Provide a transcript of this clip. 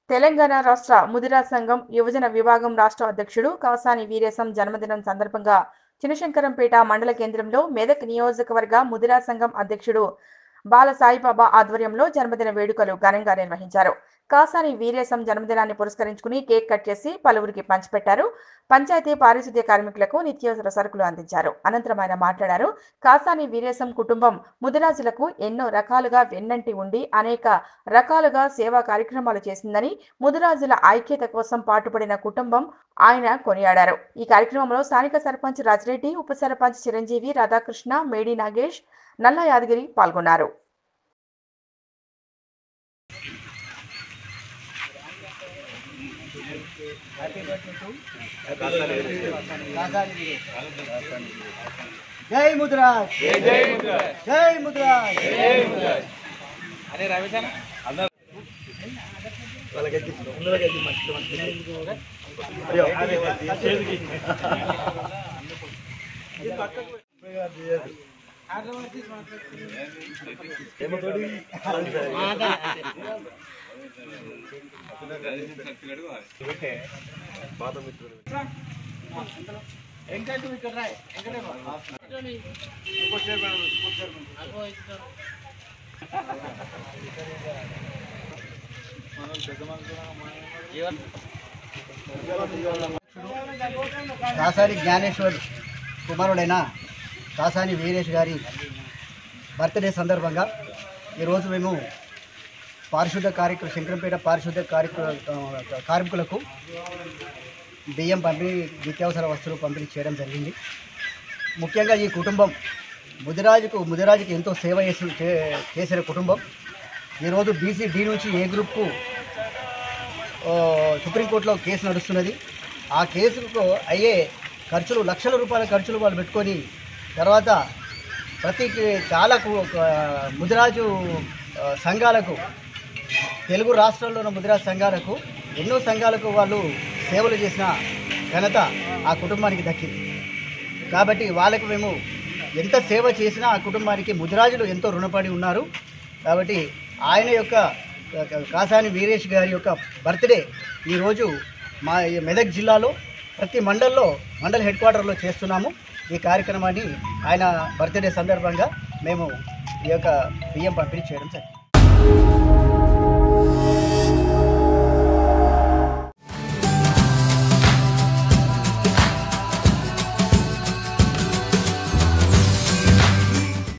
తెలంగాణ రాష్ట్ర ముదిరా సంఘం యువజన విభాగం రాష్ట్ర అధ్యక్షుడు కాసాని వీరేశం జన్మదినం సందర్భంగా చినశంకరంపేట మండల కేంద్రంలో మెదక్ నియోజకవర్గ ముదిరా సంఘం అధ్యక్షుడు బాల సాయిబాబా ఆధ్వర్యంలో జన్మదిన వేడుకలు ఘనంగా నిర్వహించారు కాసాని వీరేశం జన్మదినాన్ని పురస్కరించుకుని కేక్ కట్ చేసి పలువురికి పంచిపెట్టారు పంచాయతీ పారిశుద్ధ్య కార్మికులకు నిత్యావసర సరుకులు అందించారు అనంతరం ఆయన మాట్లాడారు కాసాని వీరేశం కుటుంబం ముదిరాజులకు ఎన్నో రకాలుగా వెన్నంటి ఉండి అనేక రకాలుగా సేవా కార్యక్రమాలు చేసిందని ముదిరాజుల ఐక్యత కోసం పాటుపడిన కుటుంబం ఆయన కొనియాడారు ఈ కార్యక్రమంలో స్థానిక సర్పంచ్ రాజిరెడ్డి ఉప సర్పంచ్ చిరంజీవి రాధాకృష్ణ మేడి నాగేష్ నల్ల యాదగిరి పాల్గొన్నారు జై ముద్రాజ్ జై ముద్రాజ్ కాసాని జ్ఞానేశ్వర్ కుమారుడైన కాసాని వీరేష్ గారి బర్త్డే సందర్భంగా ఈరోజు మేము పారిశుద్ధ కార్యక్రమ శంకరంపేట పారిశుద్ధ కార్యక్రమ కార్మికులకు బియ్యం పంపిణీ నిత్యావసర వస్తువులు పంపిణీ చేయడం జరిగింది ముఖ్యంగా ఈ కుటుంబం ముదిరాజుకు ముదిరాజుకి ఎంతో సేవ చేసి చే- చేసిన కుటుంబం ఈరోజు బీసీ డి నుంచి ఏ గ్రూప్కు ఆ, సుప్రీంకోర్టులో కేసు నడుస్తున్నది ఆ కేసుకు అయ్యే ఖర్చులు లక్షల రూపాయల ఖర్చులు వాళ్ళు పెట్టుకొని తర్వాత ప్రతి చాలా కు- ఆ, ముదిరాజు ఆ, సంఘాలకు తెలుగు రాష్ట్రాల్లో ఉన్న ముదిరాజు సంఘాలకు ఎన్నో సంఘాలకు వాళ్ళు సేవలు చేసిన ఘనత ఆ కుటుంబానికి దక్కింది కాబట్టి వాళ్ళకు మేము ఎంత సేవ చేసినా ఆ కుటుంబానికి ముదిరాజులు ఎంతో రుణపడి ఉన్నారు కాబట్టి ఆయన యొక్క క- కాసాని వీరేష్ గారి యొక్క బర్త్డే ఈరోజు మా ఈ మెదక్ జిల్లాలో ప్రతి మండల్లో మండల్ హెడ్ క్వార్టర్లో చేస్తున్నాము ఈ కార్యక్రమాన్ని ఆయన బర్త్డే సందర్భంగా మేము ఈ యొక్క బియ్యం పంపిణీ చేయడం జరిగింది